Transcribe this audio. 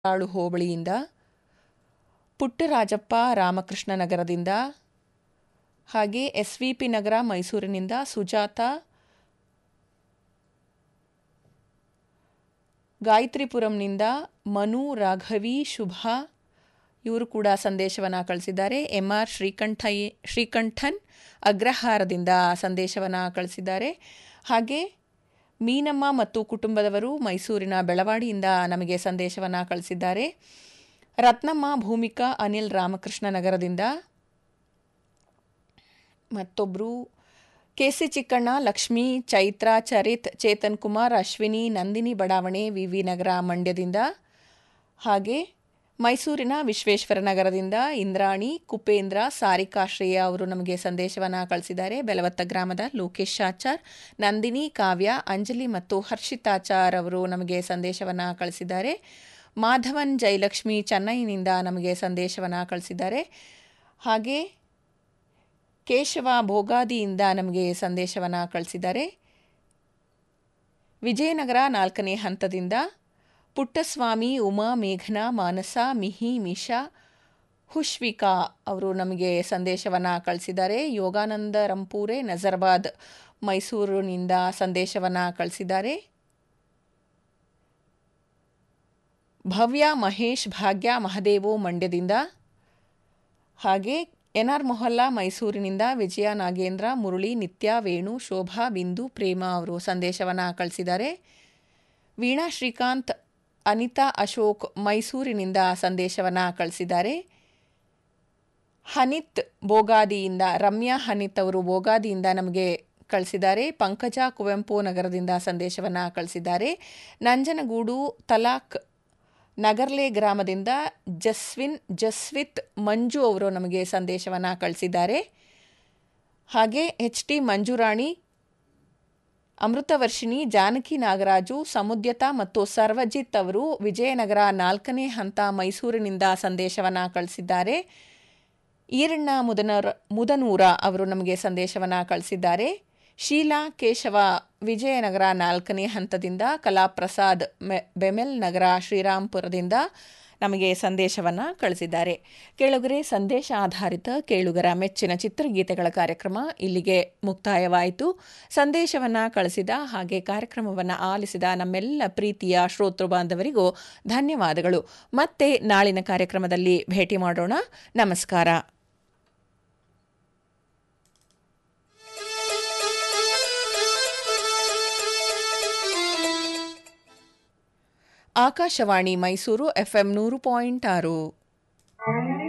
ತಾಳು ಹೋಬಳಿಯಿಂದ ಪುಟ್ಟರಾಜಪ್ಪ ರಾಮಕೃಷ್ಣ ನಗರದಿಂದ ಹಾಗೆ ಎಸ್ ವಿ ಪಿ ನಗರ ಮೈಸೂರಿನಿಂದ ಸುಜಾತ ಗಾಯತ್ರಿಪುರಂನಿಂದ ಮನು ರಾಘವಿ ಶುಭ ಇವರು ಕೂಡ ಸಂದೇಶವನ್ನು ಕಳಿಸಿದ್ದಾರೆ ಎಂ ಆರ್ ಶ್ರೀಕಂಠ ಶ್ರೀಕಂಠನ್ ಅಗ್ರಹಾರದಿಂದ ಸಂದೇಶವನ್ನು ಕಳಿಸಿದ್ದಾರೆ ಹಾಗೆ ಮೀನಮ್ಮ ಮತ್ತು ಕುಟುಂಬದವರು ಮೈಸೂರಿನ ಬೆಳವಾಡಿಯಿಂದ ನಮಗೆ ಸಂದೇಶವನ್ನು ಕಳಿಸಿದ್ದಾರೆ ರತ್ನಮ್ಮ ಭೂಮಿಕಾ ಅನಿಲ್ ರಾಮಕೃಷ್ಣ ನಗರದಿಂದ ಮತ್ತೊಬ್ಬರು ಕೆ ಸಿ ಚಿಕ್ಕಣ್ಣ ಲಕ್ಷ್ಮೀ ಚೈತ್ರ ಚರಿತ್ ಚೇತನ್ ಕುಮಾರ್ ಅಶ್ವಿನಿ ನಂದಿನಿ ಬಡಾವಣೆ ವಿ ವಿ ನಗರ ಮಂಡ್ಯದಿಂದ ಹಾಗೆ ಮೈಸೂರಿನ ವಿಶ್ವೇಶ್ವರ ನಗರದಿಂದ ಇಂದ್ರಾಣಿ ಕುಪೇಂದ್ರ ಸಾರಿಕಾಶ್ರೇಯ ಅವರು ನಮಗೆ ಸಂದೇಶವನ್ನು ಕಳಿಸಿದ್ದಾರೆ ಬೆಲವತ್ತ ಗ್ರಾಮದ ಲೋಕೇಶ್ ಆಚಾರ್ ನಂದಿನಿ ಕಾವ್ಯ ಅಂಜಲಿ ಮತ್ತು ಹರ್ಷಿತಾಚಾರ್ ಅವರು ನಮಗೆ ಸಂದೇಶವನ್ನು ಕಳಿಸಿದ್ದಾರೆ ಮಾಧವನ್ ಜಯಲಕ್ಷ್ಮಿ ಚೆನ್ನೈನಿಂದ ನಮಗೆ ಸಂದೇಶವನ್ನು ಕಳಿಸಿದ್ದಾರೆ ಹಾಗೆ ಕೇಶವ ಭೋಗಾದಿಯಿಂದ ನಮಗೆ ಸಂದೇಶವನ್ನು ಕಳಿಸಿದ್ದಾರೆ ವಿಜಯನಗರ ನಾಲ್ಕನೇ ಹಂತದಿಂದ ಪುಟ್ಟಸ್ವಾಮಿ ಉಮಾ ಮೇಘನಾ ಮಾನಸ ಮಿಹಿ ಮಿಶಾ ಹುಶ್ವಿಕಾ ಅವರು ನಮಗೆ ಸಂದೇಶವನ್ನು ಕಳಿಸಿದ್ದಾರೆ ಯೋಗಾನಂದ ರಂಪೂರೆ ನಜರ್ಬಾದ್ ಮೈಸೂರಿನಿಂದ ಸಂದೇಶವನ್ನು ಕಳಿಸಿದ್ದಾರೆ ಭವ್ಯ ಮಹೇಶ್ ಭಾಗ್ಯ ಮಹದೇವು ಮಂಡ್ಯದಿಂದ ಹಾಗೆ ಎನ್ ಆರ್ ಮೊಹಲ್ಲಾ ಮೈಸೂರಿನಿಂದ ವಿಜಯ ನಾಗೇಂದ್ರ ಮುರಳಿ ನಿತ್ಯ ವೇಣು ಶೋಭಾ ಬಿಂದು ಪ್ರೇಮ ಅವರು ಸಂದೇಶವನ್ನು ಕಳಿಸಿದ್ದಾರೆ ವೀಣಾ ಶ್ರೀಕಾಂತ್ ಅನಿತಾ ಅಶೋಕ್ ಮೈಸೂರಿನಿಂದ ಸಂದೇಶವನ್ನು ಕಳಿಸಿದ್ದಾರೆ ಹನಿತ್ ಬೋಗಾದಿಯಿಂದ ರಮ್ಯಾ ಹನಿತ್ ಅವರು ಬೋಗಾದಿಯಿಂದ ನಮಗೆ ಕಳಿಸಿದ್ದಾರೆ ಪಂಕಜ ಕುವೆಂಪು ನಗರದಿಂದ ಸಂದೇಶವನ್ನು ಕಳಿಸಿದ್ದಾರೆ ನಂಜನಗೂಡು ತಲಾಕ್ ನಗರ್ಲೆ ಗ್ರಾಮದಿಂದ ಜಸ್ವಿನ್ ಜಸ್ವಿತ್ ಮಂಜು ಅವರು ನಮಗೆ ಸಂದೇಶವನ್ನು ಕಳಿಸಿದ್ದಾರೆ ಹಾಗೆ ಎಚ್ ಟಿ ಮಂಜುರಾಣಿ ಅಮೃತವರ್ಷಿಣಿ ಜಾನಕಿ ನಾಗರಾಜು ಸಮುದ್ಯತ ಮತ್ತು ಸರ್ವಜಿತ್ ಅವರು ವಿಜಯನಗರ ನಾಲ್ಕನೇ ಹಂತ ಮೈಸೂರಿನಿಂದ ಸಂದೇಶವನ್ನು ಕಳಿಸಿದ್ದಾರೆ ಈರಣ್ಣ ಮುದನರ ಮುದನೂರ ಅವರು ನಮಗೆ ಸಂದೇಶವನ್ನು ಕಳಿಸಿದ್ದಾರೆ ಶೀಲಾ ಕೇಶವ ವಿಜಯನಗರ ನಾಲ್ಕನೇ ಹಂತದಿಂದ ಕಲಾಪ್ರಸಾದ್ ಬೆಮೆಲ್ ನಗರ ಶ್ರೀರಾಂಪುರದಿಂದ ನಮಗೆ ಸಂದೇಶವನ್ನು ಕಳಿಸಿದ್ದಾರೆ ಕೇಳುಗರೆ ಸಂದೇಶ ಆಧಾರಿತ ಕೇಳುಗರ ಮೆಚ್ಚಿನ ಚಿತ್ರಗೀತೆಗಳ ಕಾರ್ಯಕ್ರಮ ಇಲ್ಲಿಗೆ ಮುಕ್ತಾಯವಾಯಿತು ಸಂದೇಶವನ್ನು ಕಳಿಸಿದ ಹಾಗೆ ಕಾರ್ಯಕ್ರಮವನ್ನು ಆಲಿಸಿದ ನಮ್ಮೆಲ್ಲ ಪ್ರೀತಿಯ ಶ್ರೋತೃ ಬಾಂಧವರಿಗೂ ಧನ್ಯವಾದಗಳು ಮತ್ತೆ ನಾಳಿನ ಕಾರ್ಯಕ್ರಮದಲ್ಲಿ ಭೇಟಿ ಮಾಡೋಣ ನಮಸ್ಕಾರ ಆಕಾಶವಾಣಿ ಮೈಸೂರು ಎಫ್ಎಂ ನೂರು ಪಾಯಿಂಟ್ ಆರು